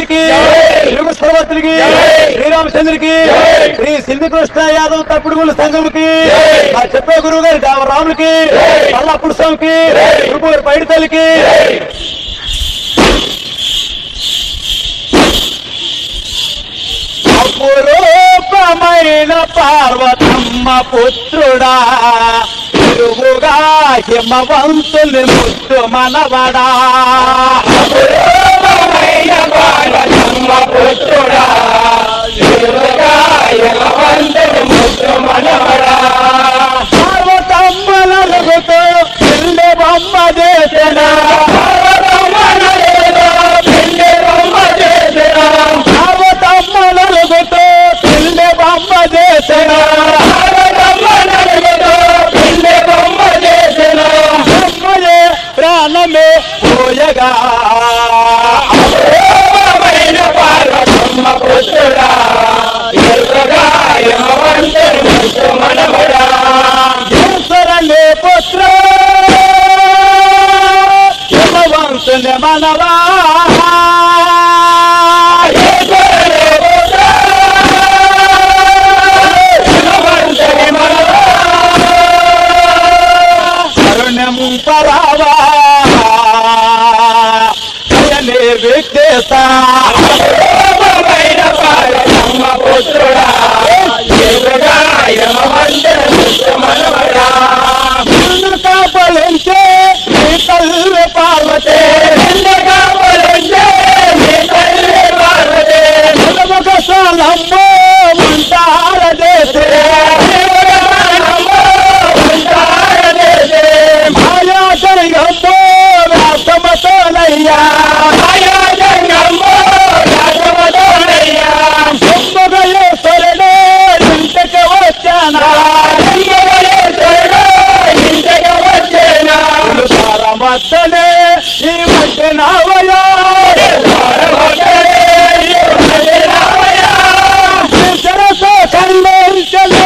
రాముడికి యుగ సర్వత్రికి శ్రీరామచంద్రుడికి శ్రీ సిద్ధికృష్ణ యాదవ్ తప్పుడుగుల సంఘముకి ఆ చెప్పే గురువు గారి రాముడికి అల్లప్పుడు స్వామికి గురుగారి పైడి తల్లికి అపురూపమైన పార్వతమ్మ పుత్రుడా తిరుగుగా హిమవంతుని ముద్దు మనవడా అపురూపమైన పార్వతమ్మ పుత్రుడా తిరుగుగా హిమవంతుని ముద్దు మనవడా పార్వతమ్మలరుగుతూ పిల్లి బొమ్మ చేసిన పార్వతమ్మలరుగుతూ పిల్లి బొమ్మ చేసిన పార్వతమ్మలరుగుతూ పిల్లి బొమ్మ చేసిన పార్వతమ్మలరుగుతూ పిల్లి బొమ్మ చేసిన బొమ్మలే ప్రాణమే పోయగా అపూర్వమైన పార్వతమ్మ పుత్రుడా ఎరుగగా యమవంతుని ముద్దు మనవడా ఈశ్వరనే పుత్ర యమవంతుని మనవా ఈశ్వరనే పుత్ర యమవంతుని మనవా కరుణము పరావా అయనే విఘ్నేశ అపూర్వమైన పార్వతమ్మ పుత్రుడా ఎరుగగా యమవంతుని ముద్దు మనవడా నిన్ను కాపలించే నీ తల్లి పార్వతే నిన్ను కాపలించే నీ తల్లి పార్వతే నిలముఖ స్థలమ్మో ఉంటార దేశే మాయా జంగమ్మో రాసమతోనయ్యా మాయా జంగమ్మో రాసమతోనయ్యా సొమ్మగయేశ్వరుడే ఇంటికి వచ్చానా సొమ్మగయేశ్వరుడే ఇంటికి వచ్చానా సారమద్దనే ఈ మధ్య నావయా సారమద్దనే ఈ మధ్య నావయా సరసో కల్లోంచలో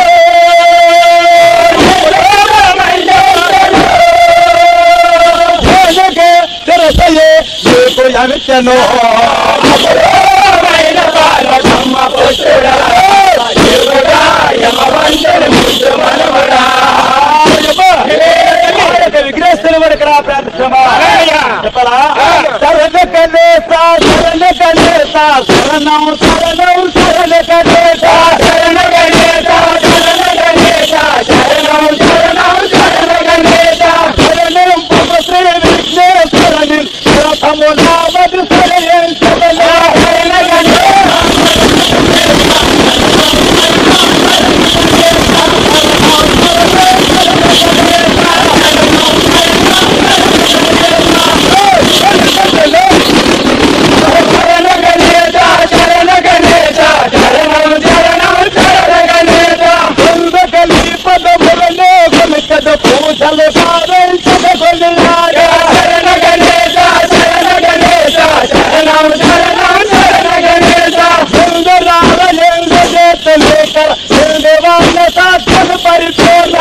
తెరసయే నీకు అమిత్యను అపూర్వమైన పార్వతమ్మ పుత్రుడా ఎరుగగా యమవంతుని ముద్దు మనవడా విగ్రహస్థుల వరకు రా ప్రార్థన చెప్పరా శరణ కనేస శరణ కనేస శరణం శరణం శరణ కనేస శరణ కనేస శరణ కనేస శరణం శరణం శరణ కనేస శరణం పవశ్రీ విఘ్నేశ్వరని రథము నామది శరణం శరణ శరణ కనేస శరణ గణేశ శరణ గణేశ శరణం శరణం శరణ గణేశ పొందగలి పదములలో కొనకద పూజలు సాధించద కొనియాడ శరణ గణేశ శరణ గణేశ శరణం శరణం శరణ గణేశ సుందరాల ఎందు చేత లేక దేవాల సాక్షణ పరిపూర్ణ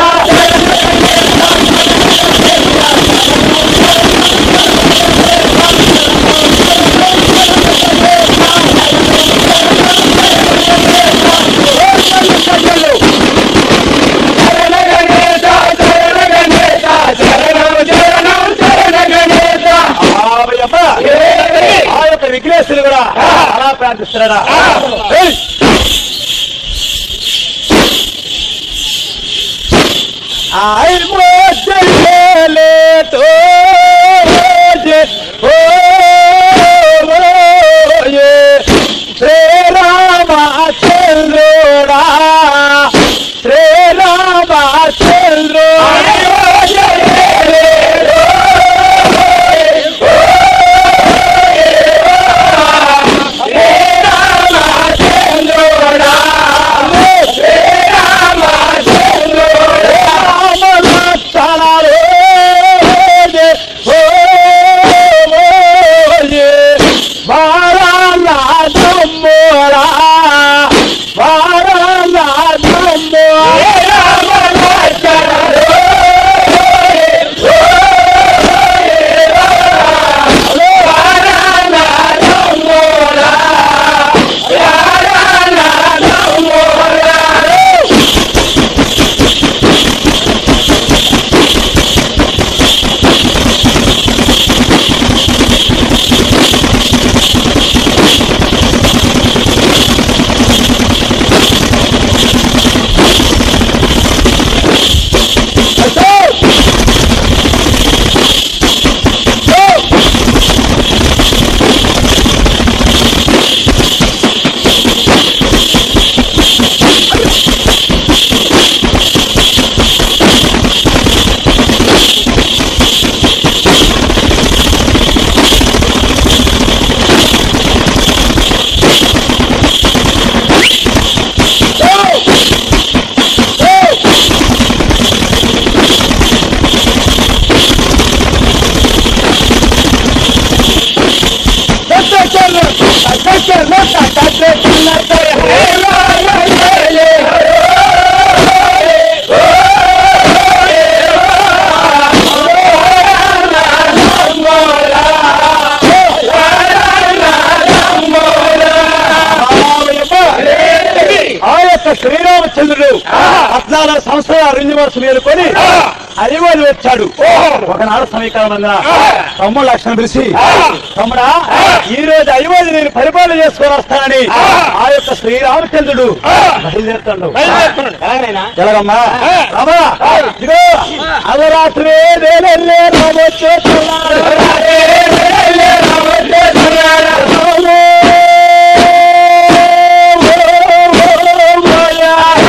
శరణ గణేశ శరణ గణేశ శరణం శరణం శరణ గణేశ ఆ యొక్క విఘ్నేశ్వరుడు కూడా అలా ప్రార్థిస్తున్నాడా ఏయ్! आई मोचले ले तो जे हो ये श्री रामा चंद्रोड़ा श्री रामा चंद्रोड़ा వారా శ్రీరామచంద్రుడు పద్నాలుగు సంవత్సరాల అరణ్యవాసు మేలుకొని అలివాడు వచ్చాడు ఒకనాడు సమీకరణ తమ్ముడు లక్షణం పిలిచి తమ్ముడా ఈ రోజు అలివాడు నేను పరిపాలన చేసుకొని వస్తానని ఆ యొక్క శ్రీరామచంద్రుడు బయలుదేరుతాడు ఎలాగైనా ఎలాగమ్మా రామా ఇదిగో అలరాత్రి నేలెల్లే రామొచ్చేస్తున్నాడు. రామో, ఓ, ఓ, ఓయా.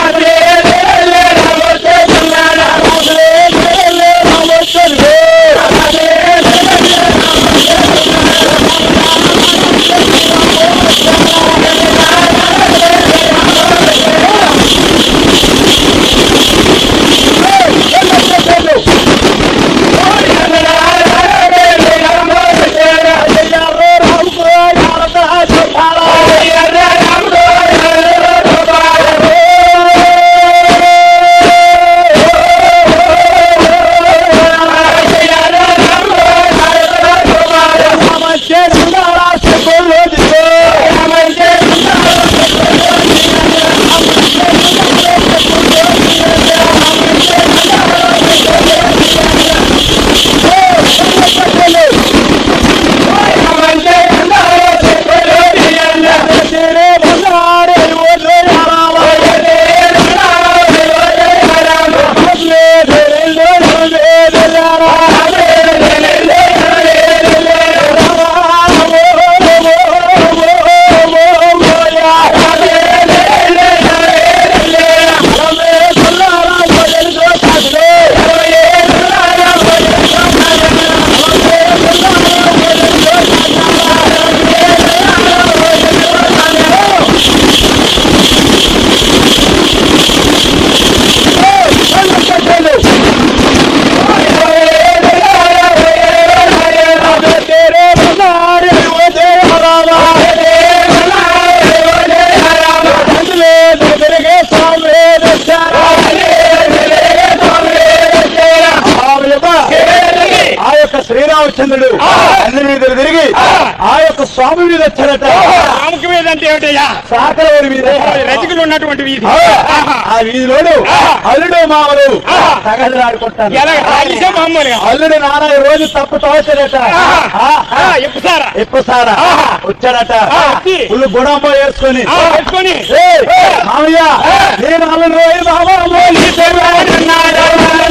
నేలెల్లే రామొచ్చేస్తున్నాడు. ఆ యొక్క శ్రీరామచంద్రుడు అందరి మీద తిరిగి ఆ యొక్క స్వామి మీద వచ్చాడట రాముకి మీద అంటే ఏమిటయ్యా సాకల ఊరి మీద రజకులు ఉన్నటువంటి వీధి ఆ, ఆ వీధిలోడు అల్లుడు మామలు తగదలాడుకుంటాను ఎలా రాజేశా మామూలుగా అల్లుడు నాన్న ఈ రోజు తప్పు తోచడట ఆ, ఎప్పు సారా ఎక్కువ సారా వచ్చాడట ఆ, వచ్చి. ఫుల్ గుడంబో వేసుకొని ఆ, వేసుకొని ఏయ్, మామయ్య నేను అల్లుడు రోజు మామ మోలి తెల్లాడన్నాడు.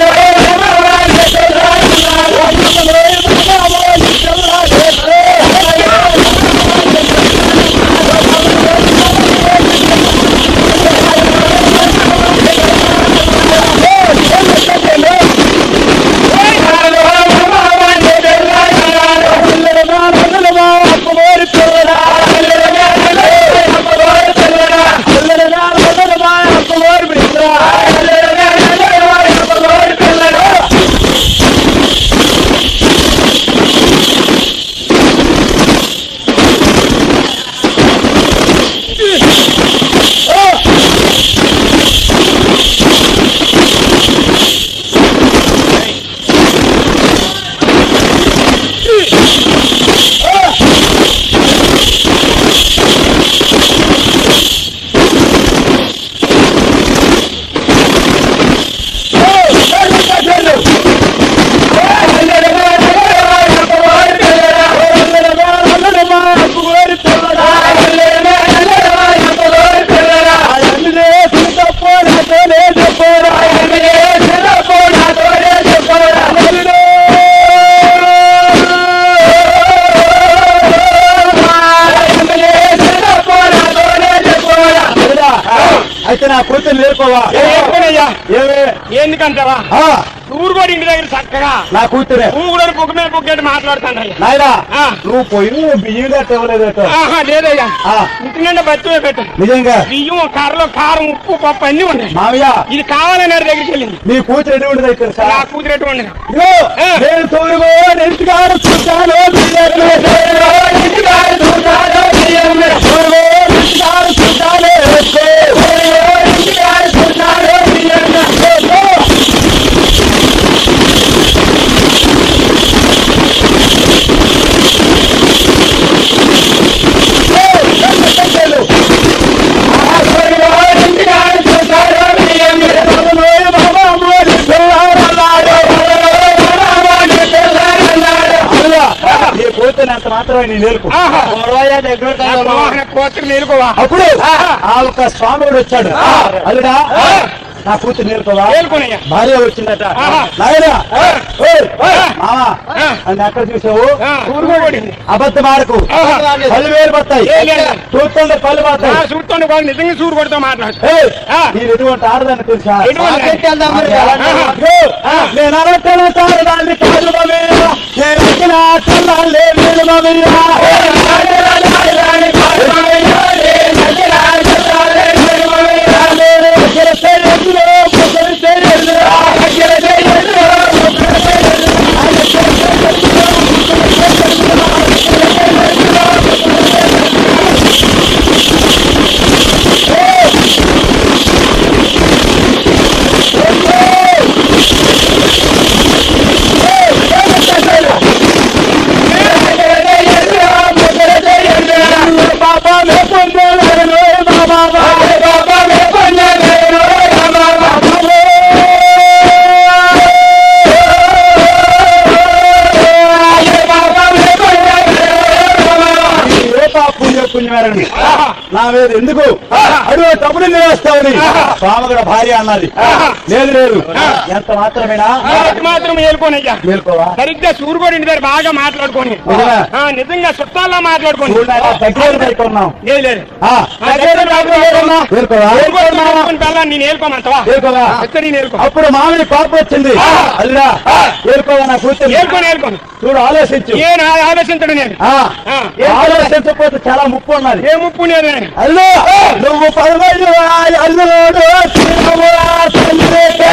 అయితే నా కూతురు నేర్పవా ఏమయ్యా ఏమే ఎందుకంటావా ఆ, ఊరు కూడా ఇంటి దగ్గర చక్కగా నా కూతురే నువ్వు కూడా పొగ మీద పొగ్గట్టు మాట్లాడుతానయ్యా నాయనా ఆ. నువ్వు పోయి బియ్యం కట్టవలేదు ఆహా లేదయ్యా ఆ. ఇంటి నిండా బతివే పెట్టు నిజంగా బియ్యం కారులో కారం ఉప్పు పప్పు అన్ని ఉన్నాయి మామయ్య ఇది కావాలని వాడి దగ్గరికి వెళ్ళింది నీ కూతురు ఎటువంటి దగ్గర నా సార్ కూతురు ఎటువంటి ఇదిగో, ఆ. నేను తోడుగో నింటిగాడు చూశాను బియ్యము. తోడుగో నింటిగాడు చూశాను బియ్యము. తోడుగో నింటిగాడు చూశాను ఎరుపు. తోడుగో నింటిగాడు చూశాను బియ్యము. తోడుగో. ఓ, రెండు సెకండ్లు. ఆ, తోడుగో నింటిగాడు మాత్రమే నీ నేర్పు ఆహా. గొడవయ్య దగ్గర నా ఉంటాను. మోహన కోతులు మేలుకోవా అప్పుడు ఆహా. ఆ ఒక స్వామి కూడా వచ్చాడు అల్లుడా నా కూతురు నేర్కోవా మేలుకోనయ్యా భార్య వచ్చిందట ఆహా. నాయనా ఆ. ఓయ్, ఆ. మామా ఆ. అని ఎక్కడ చూసావు ఆ, ఊరుకోడింది అబద్ధం ఆడకు ఆహా. పళ్ళు వేలు పడతాయి ఏ లేదు. చూస్తుంటే పళ్ళు నా పడతాయి చూస్తుండే వాళ్ళు నిజంగా సూరు కొడుతూ మాట్లాడు ఏయ్, ఆ. నేను ఎటువంటి ఆడదాన్ని తెలుసా ఎటువంటి? నాకేంటి వెళ్దాం మరి? ఆహా. అయ్యో, నేను అనట్టను తారదాన్ని కాదు మమ్మీరా. నేను వచ్చిన చల్లాలే నేను మమ్మీరా. నేను అఖిల శరీరంలో ముగ్గురు శరీరంలో అఖిల శరీరంలో ముగ్గురు శరీరంలో బాబా మే పొందేలను బాబా బాబా మే పొందేలను బాబా పుణ్య పుణ్యమేరని నా మీద ఎందుకు అడుగు తప్పుడు నివేస్తావని స్వామగడ భార్య అన్నది లేదు లేదు ఎంత మాత్రమేనా నాకు మాత్రం మేలుకోనయ్యా మేల్కోవా సరిగ్గా సూరుకోడి ఇంటి దగ్గర బాగా మాట్లాడుకోని నిజమే. ఆ, నిజంగా చుట్టాలా మాట్లాడుకోని చూడాలి దగ్గర పెట్టుకున్నాం లేదు లేదు ఆ, దగ్గర పెట్టుకున్నాం. మేల్కోవా పిల్ల నేను ఏలుకోమంటావా మేల్కోవా ఎక్కడ నేను ఏలుకో అప్పుడు మామిడి కోపం వచ్చింది అల్లుడా ఏరుకోవా నా కూతురు ఏలుకొని ఏలుకోను చూడు ఆలోచించు ఏ నా ఆలోచించడు నేను ఆ, ఆ. ఆలోచించకపోతే చాలా ముప్పు ఉన్నది ఏ ముప్పు లేదు నేను అల్లు నువ్వు పదవైదు అల్లుడు తిరుమల తండ్రికి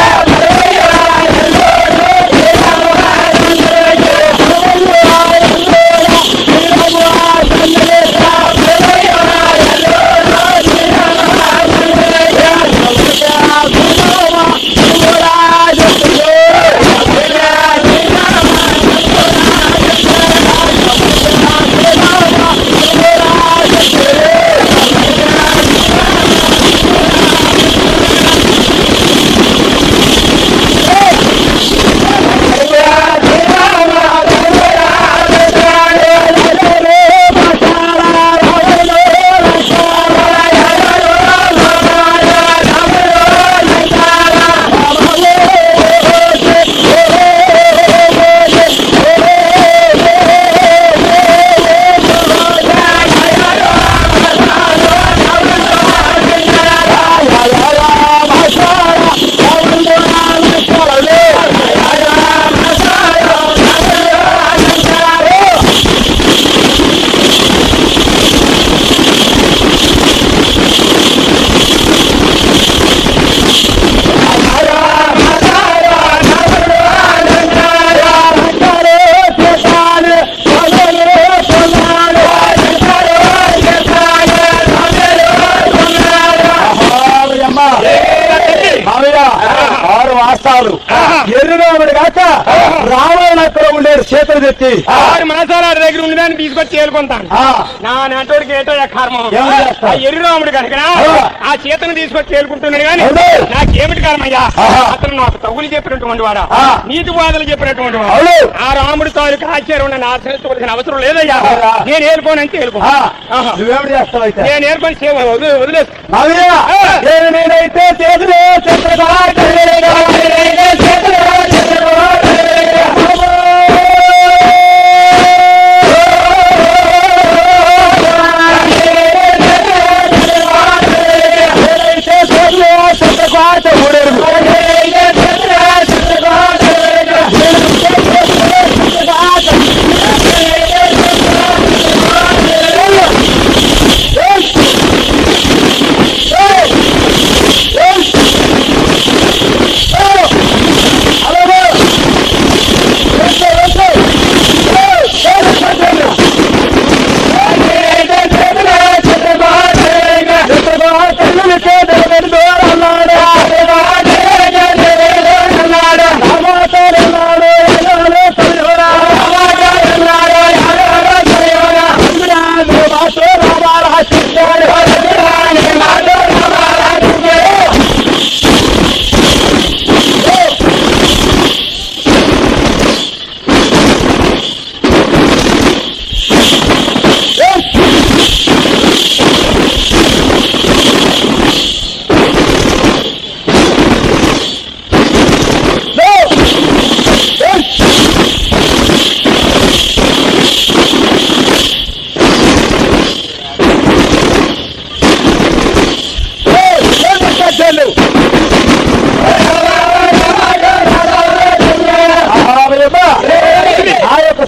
మామయ్య ఆరు మాసాలు ఎర్రురాముడు కాక రావణక్కడ ఉండేది చేతులు తెచ్చి ఆరు మనసాల దగ్గర ఉండదాన్ని తీసుకొచ్చి ఏలుకుంటాను ఆ, నా నెటోడికి ఏటో కర్మం ఏం చేస్తావ్? ఆ ఎర్రిరాముడు కనుక ఆ. ఆ చేతను తీసుకొచ్చి ఏలుకుంటున్నాడు కానీ అవును. నాకేమిటి కర్మయ్యా ఆహా. అతను నాకు తగులు చెప్పినటువంటి వాడా ఆ. నీతి బాధలు చెప్పినటువంటి వాడు అవును. ఆ రాముడి తాలూకు ఆశ్చర్యం నన్ను ఆశ్రయించవలసిన అవసరం లేదయ్యా అవునా? నేను ఏలుకోనంటే ఏలుకో ఆ, ఆహా. నువ్వేమిటి చేస్తావు అయితే నేను ఏర్పడి సేవ వదిలే వదిలేస్తా మామయ్య నేను నేనైతే చేతులు చేతులు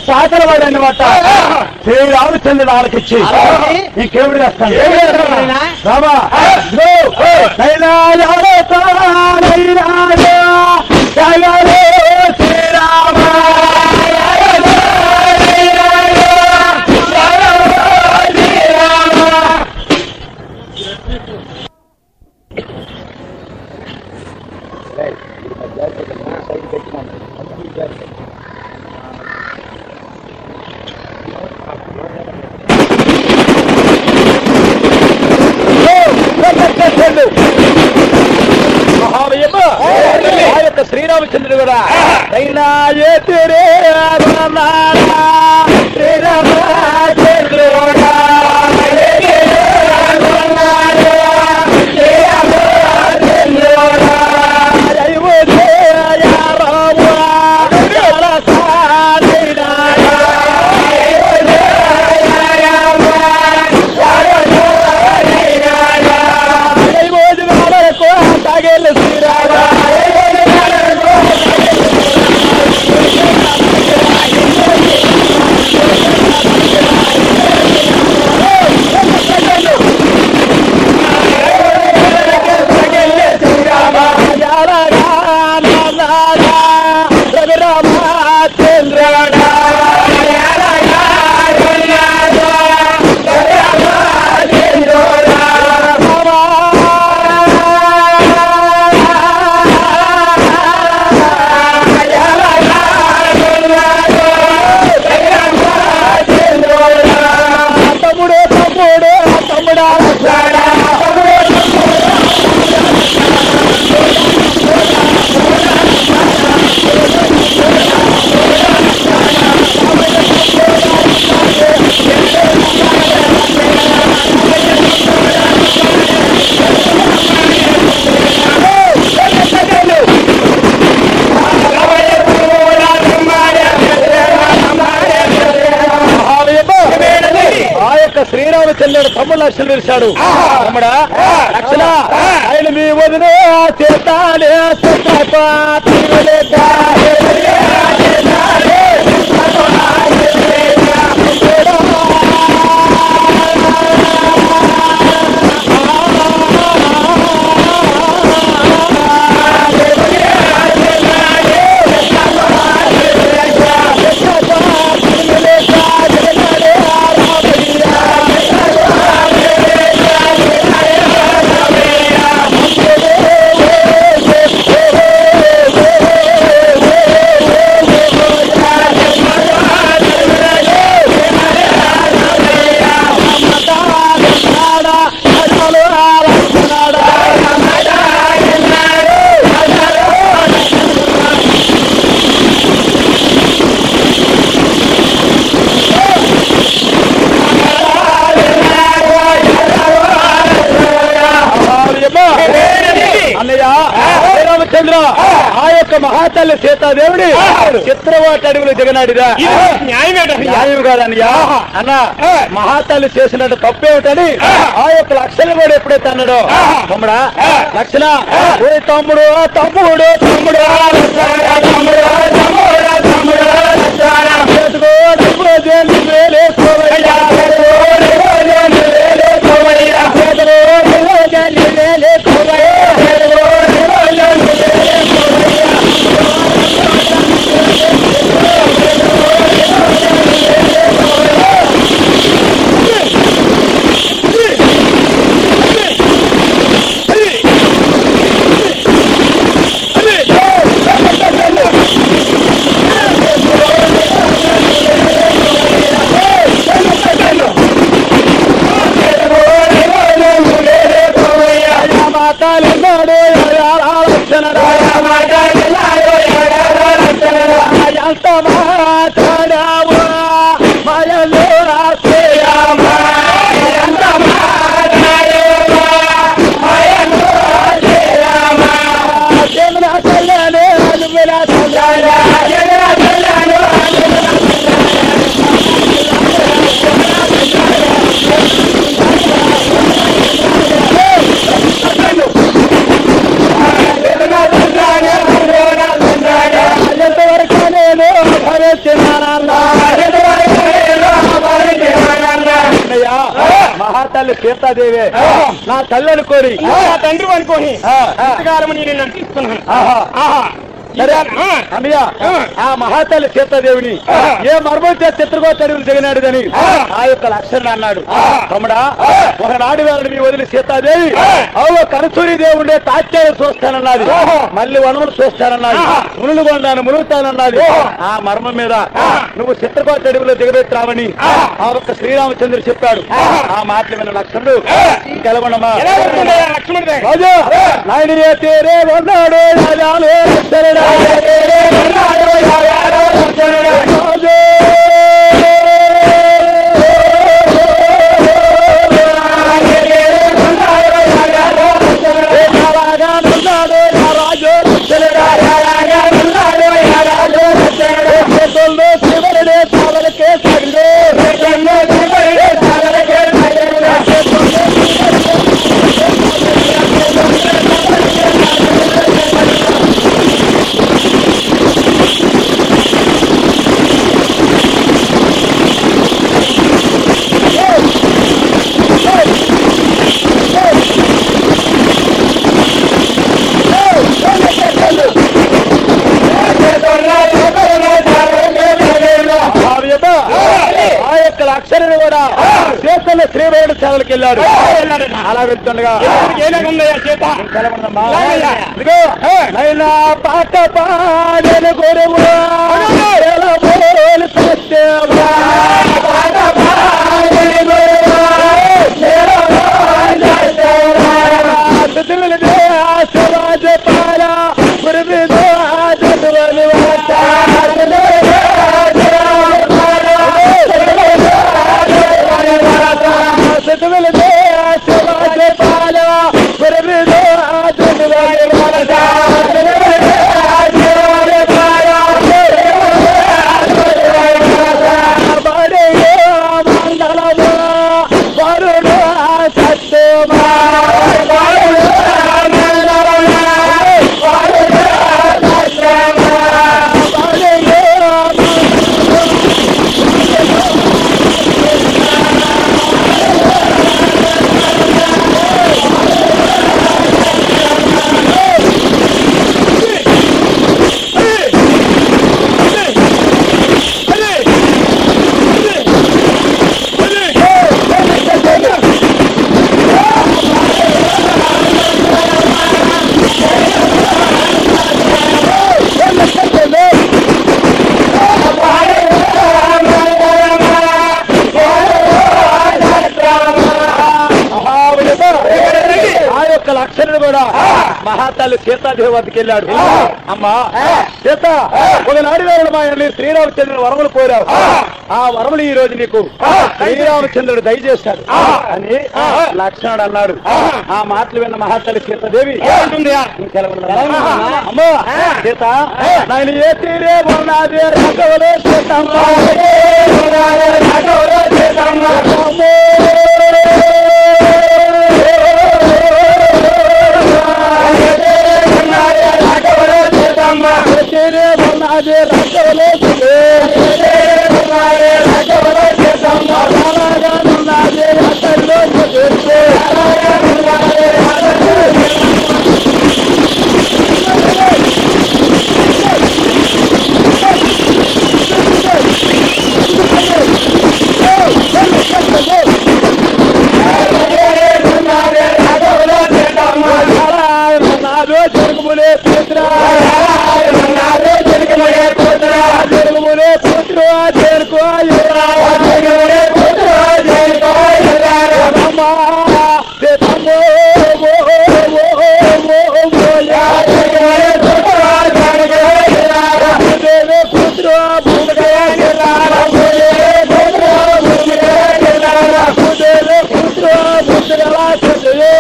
సాకల వాడు అనమాట శ్రీరామచంద్రుడు ఆలకిచ్చి ఆలకించి? ఇంకేమిటి రాస్తాను ఏమిటి రాస్తాడు? రామా ఇదిగో, నైనాయాలతో నైనాయా, జయలో శ్రీరామ జయలో నైనాయా, జయలో శ్రీరామ. మహావయ్యమ్మ ఆ యొక్క శ్రీరామచంద్రుడు కూడా అయినా ఏ తెరే అరుణారా, శ్రీరామచంద్రుడా, ఏ తెరే అరుణారా, శ్రీరామచంద్రుడా, జయము జయ రాముడా, జలసానిడా, జయము జయ రాముడా, సాగేళ్ళు శ్రీరామ తమ్ముడు తమ్ముడు తమ్ముడా ఆ యొక్క శ్రీరామచంద్రుడు తమ్ముడు లక్షలు పిలిచాడు తమ్ముడా లక్షణ ఆయన మీ వదిన చేతాలే అన్నయ్య శ్రీరామచంద్ర ఆ యొక్క మహాతల్లి సీతాదేవుడి చిత్రవాటి అడుగులు దిగనాడిరా న్యాయమేటయ్యా న్యాయం కాదన్నయ్య అన్న మహాతల్లి చేసినట్టు తప్పేమిటని ఆ యొక్క లక్షణ కూడా ఎప్పుడైతే అన్నాడో తమ్ముడా లక్షణ ఓ తమ్ముడు తమ్ముడు తమ్ముడు తమ్ముడు తమ్ముడు తమ్ముడు చేతుకో డబ్బులు చేతులు వేలేసుకోవయ్యా. చేతుకో డబ్బులు వేలేసుకోవయ్యా. చేతుకో డబ్బులు వేలేసుకోవయ్యా. చేతుకో డబ్బులు వేలేసుకోవయ్యా. మాతాలిన్నాడు ఎంత మాట్లాడావు మయలో రాసేయామా ఎంత మాట్లాడావు మయలో రాసేయామా జమున కళ్యాణే అనుమిన కళ్యాణ జమున కళ్యాణో ఎంతవరకు నేను భరించినానన్నా మహాతల్లి సీతాదేవి నా తల్లి అనుకోని నా తండ్రి అనుకోని ఆ, ఆ. ఇంతకాలం నేను నటిస్తున్నాను ఆహా. ఆహా సరే ఆ. అన్నయ్య ఆ. ఆ మహాతల్లి సీతాదేవిని ఆ. ఏ మర్మం చేత చిత్రగోత అడవులు దిగినాడుదని ఆ. ఆ యొక్క లక్షణ అన్నాడు ఆ. తమ్ముడా ఆ. ఒకనాడు వేళ మీ వదిలి సీతాదేవి ఆ. అవు కనసూరి దేవుడే తాత్యాలు చూస్తానన్నది ఓహో. మళ్ళీ వనములు చూస్తానన్నది ఆ. మునులు కొండాను మునుగుతానన్నది ఓహో. ఆ మర్మం మీద ఆ. నువ్వు చిత్రకోత అడవిలో దిగబెట్టావని ఆ. ఆ ఒక్క శ్రీరామచంద్రుడు చెప్పాడు ఆ. ఆ మాటలు విన్న లక్ష్మణుడు ఆ. తెలగొండమా ఎలా ఉంటుందయ్యా లక్ష్మణుడే రాజు నాయన తేరే ఉన్నాడు రాజాలు రక్షణుడా. రాజు. ఏ రాగా ఉన్నాడు నా రాజు రక్షణుడా. చేతుల్లో శివుడే తావలకే సగిలే. ఆ విధంగా ఆ యొక్క లక్షణుడు కూడా చేతుల్లో శ్రీవేడు సేవలకు వెళ్ళాడు అలా వెళ్తుండగా ఏలాగుందయ్యా చేత తెలగొండమ్మా. లాగయ్యా. ఇదిగో నైనా పాట పాడని గురువు ఎలబోలు సత్యమా. తుదిలిదే ఆశీర్వాద పాల, గురువిదో ఆశీర్వాద వార్త. తుదిలిదే ఆశీర్వాద పాల, గురువిదో ఆశీర్వాద వార్త. బడయో మంగళమా, వరుణో సత్యమా. ఆ యొక్క లక్షణుడు కూడా మహాతల్లి సీతాదేవి వద్దకు వెళ్ళాడు అమ్మా సీత ఒకనాడు వేళ మా ఇంట్లో శ్రీరామచంద్రుడు వరములు కోరావు ఆ వరములు ఈ రోజు నీకు శ్రీరామచంద్రుడు దయచేశాడు అని లక్ష్మణుడు అన్నాడు ఆ మాటలు విన్న మహాతల్లి సీతాదేవి ఉంటుందయ్యా అమ్మా సీత నేను ఏ తీరే ఉన్నది రాఘవులు సీతమ్మ తీరే ఉన్నది రాఘవులు ఉన్నది అతల్లో నాదో జరుగుములే పుత్ర జరుగుములే పుత్ర చేరుకో అమ్మా సీతమ్మో ఓ ఓ ఓ ఓయా దేవే పుత్ర భూమిగా దేవే పుత్ర పుత్రలా చదివే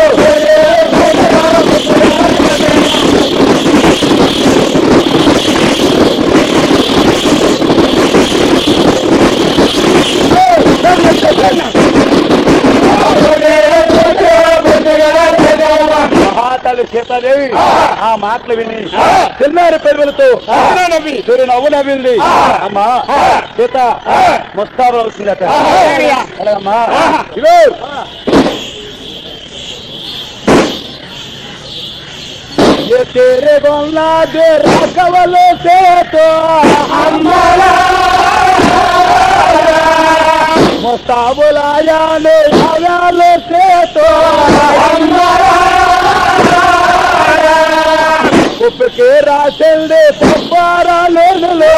మహాతల్లి సీతాదేవి ఆ మాటలు విని చిన్నారి పెరుగులతో నవ్వి సూర్య నవ్వు నవ్వింది అమ్మా సీత ముస్తాబు అవుతుందట అలాగమ్మా ఇగో ये तेरे गोला दे राघवलो से तो मोस्ता बुलाया ने आव्यालो से तो उप के राशन दे पप्पारा लो लो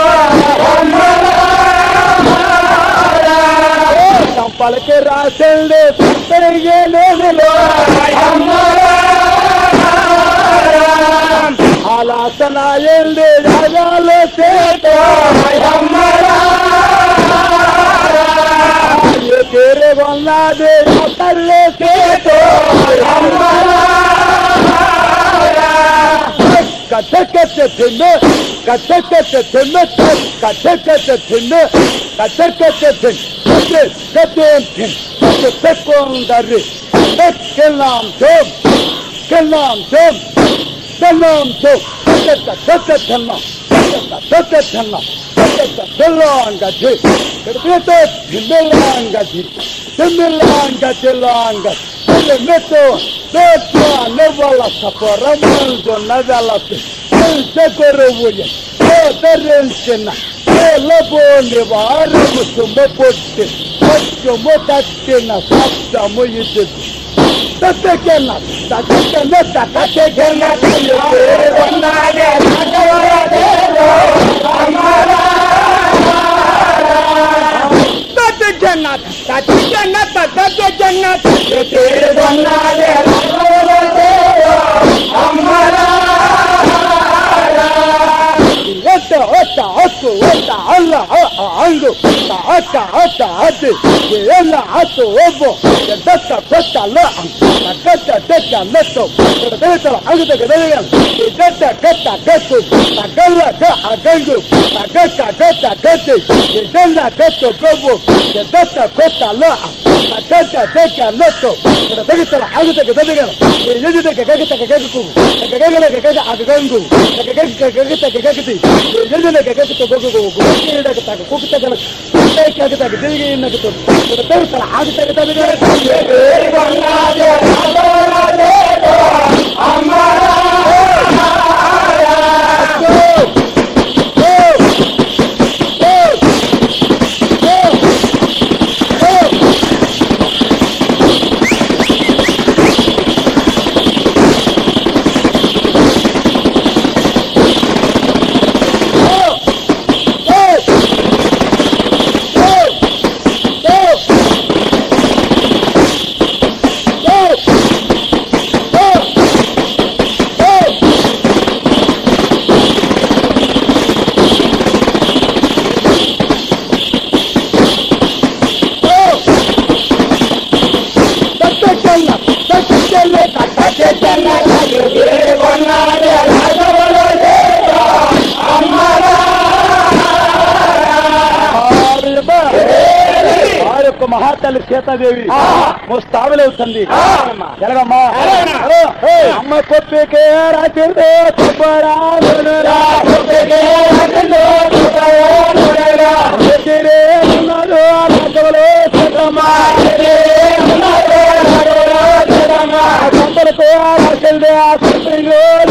चंपल के राशन दे पत्तरे लो लो ఆలాసనాయండి రాగాలు చేతో తేరే వల్లాది తల్లి చేతో కథ కథ తిన్న కథ కథ తిన్న కథ కథ తిన్న కథ కథ తిన్న కథ తిన్న పెక్కొందరి పెక్కెల్లాం జోబ్ కెల్లాం జోబ్ కెల్లాం జోబ్ కథ కథ తిన్న కథ తిన్న తెల్లాంగది కడితే తిల్లాంగది తిల్లాంగ తిల్లాంగ మెట్టు మెట్టు నెవ్వల సపరమందు నదలతి తెకొరువుయ తెరెంచిన తెల్లబోని వారము సుమ్మ పొట్టి కొంచెము తట్టిన సప్తము ఇది తట్టకెన్న తట్టకెన్న తట్టకెన్న తత్వ జన్నత్ తత్వ జన్నత్ తత్వ జన్నత్ ఒట్ట ఒట్ట హక్కు ఒట్ట అల్ల అంగు అట్ట అట్ట అట్టి ఎల్ల అట్టు ఒబ్బు దట్ట కొట్ట లో దట్ట దట్ట నెట్టు దట్ట అగుత గదలిగం దట్ట కట్ట కట్టు తగల్ల అగంగు తగట్ట కట్ట కట్టి దల్ల కట్టు కొబ్బు దట్ట కొట్ట లో దట్ట దట్ట నెట్టు దగత అగుత గదలిగం ఎజుద గగత గగకు గగగల గగగ అగంగు గగగ గగత గగతి ఎజుద గగత గగగు గుడిడ గత కుకుత గల కుటే గగత గదిగి నగత దట్ట అగుత గదలిగం వారి యొక్క మహాతల్లి సీతాదేవి ముస్తాబులవుతుంది ఎలాగమ్మా హలో, హే, అమ్మ కొప్పికే రాత్రి కొబ్బరాలునురా. ఎదిరే ఉన్నాడు రాఘవలో సీతమ్మ. కొందరకు రాకెళ్ళి ఆ సుప్రీంలో